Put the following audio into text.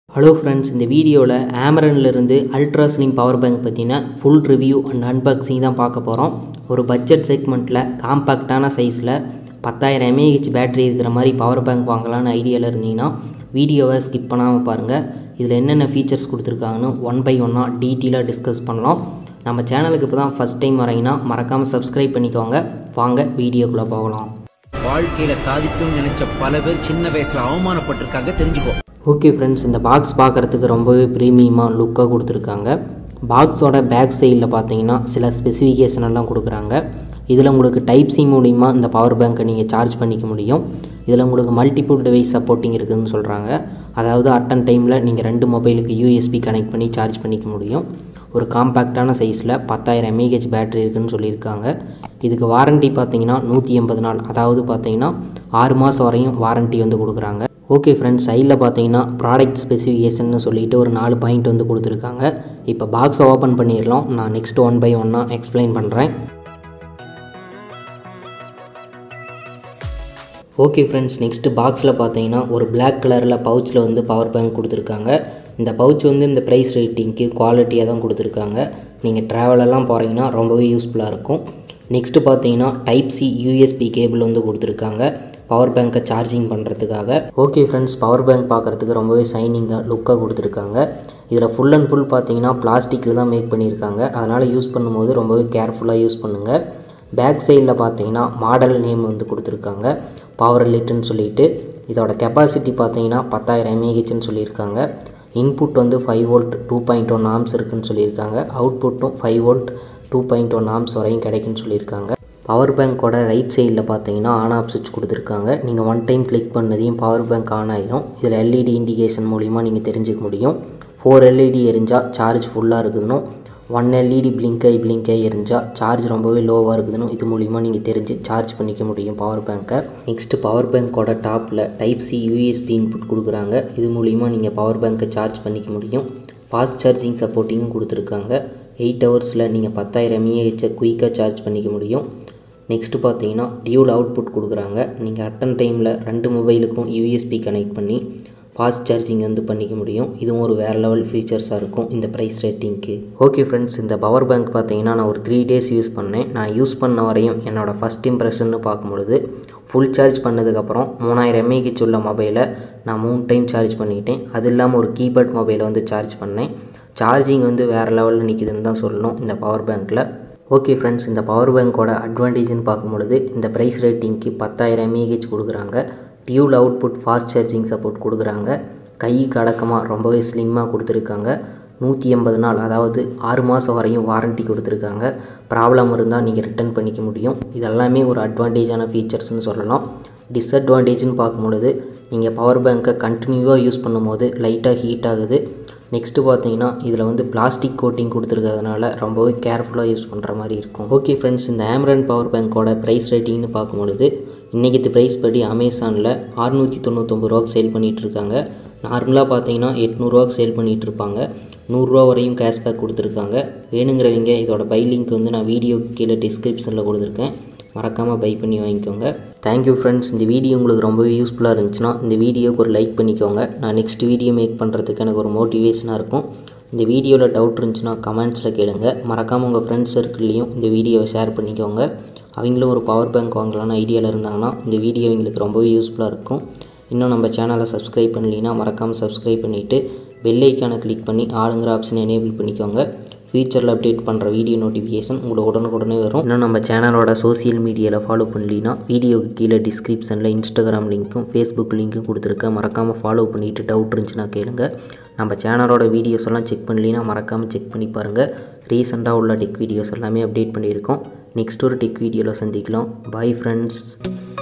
hello friends இந்த வீடியோவில் ஆமரன்லேருந்து அல்ட்ரா ஸ்லிம் பவர் பேங்க் பற்றின ஃபுல் ரிவ்யூ அண்ட் அன்பாக்சிங் தான் பார்க்க போகிறோம் ஒரு பட்ஜெட் செக்மெண்ட்டில் காம்பேக்டான சைஸில் பத்தாயிரம் எம்ஏஹெச் பேட்டரி இருக்கிற மாதிரி பவர் பேங்க் வாங்கலான்னு ஐடியாவில் இருந்தீங்கன்னா வீடியோவை ஸ்கிப் பண்ணாமல் பாருங்கள் இதில் என்னென்ன ஃபீச்சர்ஸ் கொடுத்துருக்காங்கன்னு ஒன் பை ஒன்னாக டீட்டெயிலாக டிஸ்கஸ் பண்ணலாம் நம்ம சேனலுக்கு இப்போ தான் ஃபஸ்ட் டைம் வரீங்கன்னா மறக்காமல் சப்ஸ்கிரைப் பண்ணிக்கோங்க வாங்க வீடியோக்குள்ளே போகலாம் வாழ்க்கையில சாதிக்கணும்னு நினைச்ச பல பேர் சின்ன வயசுல அவமானப்பட்டிருக்காங்க தெரிஞ்சுக்கோ ஓகே ஃப்ரெண்ட்ஸ் இந்த பாக்ஸ் பார்க்குறதுக்கு ரொம்பவே ப்ரீமியமாக லுக்காக கொடுத்துருக்காங்க பாக்ஸோட பேக் சைடில் பார்த்தீங்கன்னா சில ஸ்பெசிஃபிகேஷன் எல்லாம் கொடுக்குறாங்க இதில் உங்களுக்கு டைப் சி மூலிமா இந்த பவர் பேங்க்கை நீங்கள் சார்ஜ் பண்ணிக்க முடியும் இதில் உங்களுக்கு மல்டிபிள் டிவைஸ் சப்போர்ட்டிங் இருக்குதுன்னு சொல்கிறாங்க அதாவது அட்டன் டைமில் நீங்கள் ரெண்டு மொபைலுக்கு யூஎஸ்பி கனெக்ட் பண்ணி சார்ஜ் பண்ணிக்க முடியும் ஒரு காம்பேக்டான சைஸில் பத்தாயிரம் எம்ஏஹெச் பேட்டரி இருக்குதுன்னு சொல்லியிருக்காங்க இதுக்கு வாரண்ட்டி பார்த்தீங்கன்னா நூற்றி எண்பது நாள் அதாவது பார்த்தீங்கன்னா ஆறு மாதம் வரையும் வாரண்ட்டி வந்து கொடுக்குறாங்க ஓகே ஃப்ரெண்ட்ஸ் சைடில் பார்த்தீங்கன்னா ப்ராடக்ட் ஸ்பெசிஃபிகேஷன் சொல்லிட்டு ஒரு நாலு பாயிண்ட் வந்து கொடுத்துருக்காங்க இப்போ பாக்ஸை ஓப்பன் பண்ணிடலாம் நான் நெக்ஸ்ட் ஒன் பை ஒன்னாக எக்ஸ்பிளைன் பண்ணுறேன் ஓகே ஃப்ரெண்ட்ஸ் நெக்ஸ்ட்டு பாக்ஸில் பார்த்தீங்கன்னா ஒரு Black கலரில் பவுச்சில் வந்து பவர் பேங்க் கொடுத்துருக்காங்க இந்த பவுச் வந்து இந்த ப்ரைஸ் ரேட்டிங்க்கு குவாலிட்டியாக தான் கொடுத்துருக்காங்க நீங்கள் ட்ராவலெல்லாம் போகிறீங்கன்னா ரொம்பவே யூஸ்ஃபுல்லாக இருக்கும் நெக்ஸ்ட்டு பார்த்தீங்கன்னா டைப் சி யூஎஸ்பி கேபிள் வந்து கொடுத்துருக்காங்க பவர் பேங்க்கை சார்ஜிங் பண்ணுறதுக்காக ஓகே ஃப்ரெண்ட்ஸ் பவர் பேங்க் பார்க்குறதுக்கு ரொம்பவே சைனிங்காக லுக்காக கொடுத்துருக்காங்க இதில் ஃபுல் அண்ட் ஃபுல் பார்த்தீங்கன்னா பிளாஸ்டிக்கில் தான் மேக் பண்ணியிருக்காங்க அதனால் யூஸ் பண்ணும்போது ரொம்பவே கேர்ஃபுல்லாக யூஸ் பண்ணுங்கள் பேக் சைடில் பார்த்தீங்கன்னா மாடல் நேம் வந்து கொடுத்துருக்காங்க பவர் லிட்டுன்னு சொல்லிட்டு இதோட கெப்பாசிட்டி பார்த்தீங்கன்னா பத்தாயிரம் எம்ஏஹெச்னு சொல்லியிருக்காங்க இன்புட் வந்து five volt two point one amps இருக்குன்னு சொல்லியிருக்காங்க அவுட்புட்டும் five volt two point one amps வரையும் கிடைக்குன்னு சொல்லியிருக்காங்க பவர் பேங்க்கோட ரைட் சைடில் பார்த்தீங்கன்னா ஆன் ஆஃப் சுவிட்ச் கொடுத்துருக்காங்க நீங்கள் ஒன் டைம் கிளிக் பண்ணதையும் பவர் பேங்க் ஆன் ஆயிரும் இதில் எல்இடி இண்டிகேஷன் மூலிமா நீங்கள் தெரிஞ்சுக்க முடியும் ஃபோர் எல்இடி எரிஞ்சால் சார்ஜ் ஃபுல்லாக இருக்குதுன்னு ஒன் எல்இடி பிளிங்க் ஆகி பிளிங்க் ஆகி எரிஞ்சால் சார்ஜ் ரொம்பவே லோவாக இருக்குதுன்னு இது மூலிமா நீங்கள் தெரிஞ்சு சார்ஜ் பண்ணிக்க முடியும் பவர் பேங்க்கை நெக்ஸ்ட்டு பவர் பேங்க்கோட டாப்பில் டைப் சி யூஎஸ்பி இன்புட் கொடுக்குறாங்க இது மூலிமா நீங்கள் பவர் பேங்க்கை சார்ஜ் பண்ணிக்க முடியும் ஃபாஸ்ட் சார்ஜிங் சப்போர்ட்டிங்கும் கொடுத்துருக்காங்க எயிட் ஹவர்ஸில் நீங்கள் பத்தாயிரம் எம்ஏஹெச்சை குயிக்காக சார்ஜ் பண்ணிக்க முடியும் நெக்ஸ்ட்டு பார்த்தீங்கன்னா டியூல் அவுட்புட் கொடுக்குறாங்க நீங்கள் அட்டன் டைமில் ரெண்டு மொபைலுக்கும் யூஎஸ்பி கனெக்ட் பண்ணி ஃபாஸ்ட் சார்ஜிங் வந்து பண்ணிக்க முடியும் இதுவும் ஒரு வேறு லெவல் ஃபீச்சர்ஸாக இருக்கும் இந்த ப்ரைஸ் ரேட்டிங்க்கு ஓகே ஃப்ரெண்ட்ஸ் இந்த பவர் பேங்க் பார்த்தீங்கன்னா நான் ஒரு த்ரீ டேஸ் யூஸ் பண்ணேன் நான் யூஸ் பண்ண வரையும் என்னோடய ஃபஸ்ட் இம்ப்ரெஷன்னு பார்க்கும்பொழுது ஃபுல் சார்ஜ் பண்ணதுக்கப்புறம் மூணாயிரம் எம்ஏஹெச் உள்ள மொபைலை நான் மூணு டைம் சார்ஜ் பண்ணிட்டேன் அது இல்லாமல் ஒரு கீபேட் மொபைலை வந்து சார்ஜ் பண்ணேன் சார்ஜிங் வந்து வேறு லெவலில் நிற்கிதுன்னு தான் சொல்லணும் இந்த பவர் பேங்க்கில் ஓகே ஃப்ரெண்ட்ஸ் இந்த பவர் பேங்க்கோட அட்வான்டேஜ்னு பார்க்கும்பொழுது இந்த ப்ரைஸ் ரேட்டிங்க்கு பத்தாயிரம் எம்ஏஹெச் கொடுக்குறாங்க dual output fast charging support கொடுக்குறாங்க கைக்கு அடக்கமாக ரொம்பவே ஸ்லிம்மாக கொடுத்துருக்காங்க நூற்றி எண்பது நாள் அதாவது ஆறு மாதம் வரையும் வாரண்ட்டி கொடுத்துருக்காங்க ப்ராப்ளம் இருந்தால் நீங்கள் ரிட்டர்ன் பண்ணிக்க முடியும் இதெல்லாமே ஒரு அட்வான்டேஜான ஃபீச்சர்ஸ்னு சொல்லலாம் டிஸ்அட்வான்டேஜ்னு பார்க்கும்பொழுது நீங்கள் பவர் பேங்க்கை கண்டினியூவாக யூஸ் பண்ணும்போது லைட்டாக ஹீட் ஆகுது நெக்ஸ்ட்டு பார்த்தீங்கன்னா இதில் வந்து பிளாஸ்டிக் கோட்டிங் கொடுத்துருக்கிறதுனால ரொம்பவே கேர்ஃபுல்லாக யூஸ் பண்ணுற மாதிரி இருக்கும் ஓகே ஃப்ரெண்ட்ஸ் இந்த ஆம்ரன் பவர் பேங்க்கோட ப்ரைஸ் ரேட்டிங்னு பார்க்கும்பொழுது இன்றைக்கி ப்ரைஸ் படி அமேசானில் அறுநூற்றி தொண்ணூத்தொம்பது ரூபாய்க்கு சேல் பண்ணிகிட்ருக்காங்க நார்மலாக பார்த்தீங்கன்னா எட்நூறுவாக்கு சேல் பண்ணிகிட்ருப்பாங்க நூறுரூவா வரையும் கேஷ்பேக் கொடுத்துருக்காங்க வேணுங்கிறவங்க இதோட பை லிங்க் வந்து நான் வீடியோக்கு கீழே டிஸ்கிரிப்ஷனில் கொடுத்துருக்கேன் மறக்காமல் பை பண்ணி வாங்கிக்கோங்க தேங்க்யூ ஃப்ரெண்ட்ஸ் இந்த வீடியோ உங்களுக்கு ரொம்பவே யூஸ்ஃபுல்லாக இருந்துச்சுன்னா இந்த வீடியோக்கு ஒரு லைக் பண்ணிக்கோங்க நான் நெக்ஸ்ட் வீடியோ மேக் பண்ணுறதுக்கு எனக்கு ஒரு மோட்டிவேஷனாக இருக்கும் இந்த வீடியோவில் டவுட் இருந்துச்சுன்னா கமெண்ட்ஸில் கேளுங்க மறக்காமல் உங்கள் ஃப்ரெண்ட்ஸ் சர்க்கிள்லேயும் இந்த வீடியோவை ஷேர் பண்ணிக்கோங்க அவங்களும் ஒரு பவர் பேங்க் வாங்கலான்னு ஐடியாவில் இருந்தாங்கன்னா இந்த வீடியோ எங்களுக்கு ரொம்பவே யூஸ்ஃபுல்லாக இருக்கும் இன்னும் நம்ம சேனலை சப்ஸ்கிரைப் பண்ணலைன்னா மறக்காமல் சப்ஸ்கிரைப் பண்ணிவிட்டு பெல் ஐக்கானை கிளிக் பண்ணி ஆளுங்கிற ஆப்ஷனை எனேபிள் பண்ணிக்கோங்க ஃபியூச்சரில் அப்டேட் பண்ணுற வீடியோ நோட்டிஃபிகேஷன் உங்களுக்கு உடனுக்குடனே வரும் இன்னும் நம்ம சேனலோட சோசியல் மீடியாவில் ஃபாலோ பண்ணலினா வீடியோக்கு கீழே டிஸ்கிரிப்ஷனில் இன்ஸ்டாகிராம் லிங்க்கும் ஃபேஸ்புக் லிங்க்கும் கொடுத்துருக்கேன் மறக்காமல் ஃபாலோ பண்ணிவிட்டு டவுட் இருந்துச்சுன்னா கேளுங்க நம்ம சேனலோட வீடியோஸ் எல்லாம் செக் பண்ணலினா மறக்காமல் செக் பண்ணி பாருங்கள் ரீசெண்டாக உள்ள டெக் வீடியோஸ் எல்லாமே அப்டேட் பண்ணியிருக்கோம் நெக்ஸ்ட் ஒரு டெக் வீடியோவில் சந்திக்கலாம் பாய் ஃப்ரெண்ட்ஸ்